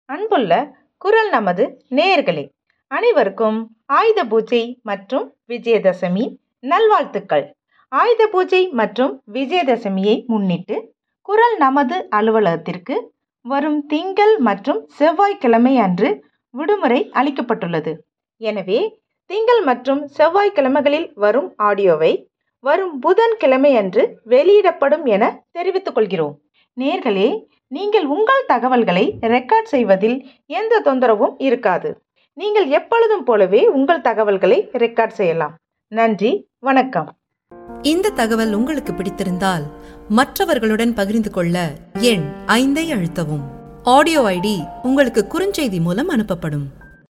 அன்புள்ள குரல் நமது நேயர்களே அனைவருக்கும் ஆயுத பூஜை மற்றும் விஜயதசமி நல்வாழ்த்துக்கள் ஆயுத பூஜை மற்றும் விஜயதசமியை முன்னிட்டு குரல் நமது அலுவலகத்திற்கு வரும் திங்கள் மற்றும் செவ்வாய்க்கிழமை அன்று விடுமுறை அளிக்கப்பட்டுள்ளது எனவே திங்கள் மற்றும் செவ்வாய்க்கிழமைகளில் வரும் ஆடியோவை வரும் புதன்கிழமை அன்று வெளியிடப்படும் என தெரிவித்துக் கொள்கிறோம் நேர்களே நீங்கள் உங்கள் தகவல்களை ரெக்கார்ட் செய்வதில் எந்த தொந்தரவும் இருக்காது நீங்கள் எப்பொழுதும் போலவே உங்கள் தகவல்களை ரெக்கார்ட் செய்யலாம் நன்றி வணக்கம் இந்த தகவல் உங்களுக்கு பிடித்திருந்தால் மற்றவர்களுடன் பகிர்ந்து கொள்ள எண் ஐந்தை அழுத்தவும் ஆடியோ ஐடி உங்களுக்கு குறுஞ்செய்தி மூலம் அனுப்பப்படும்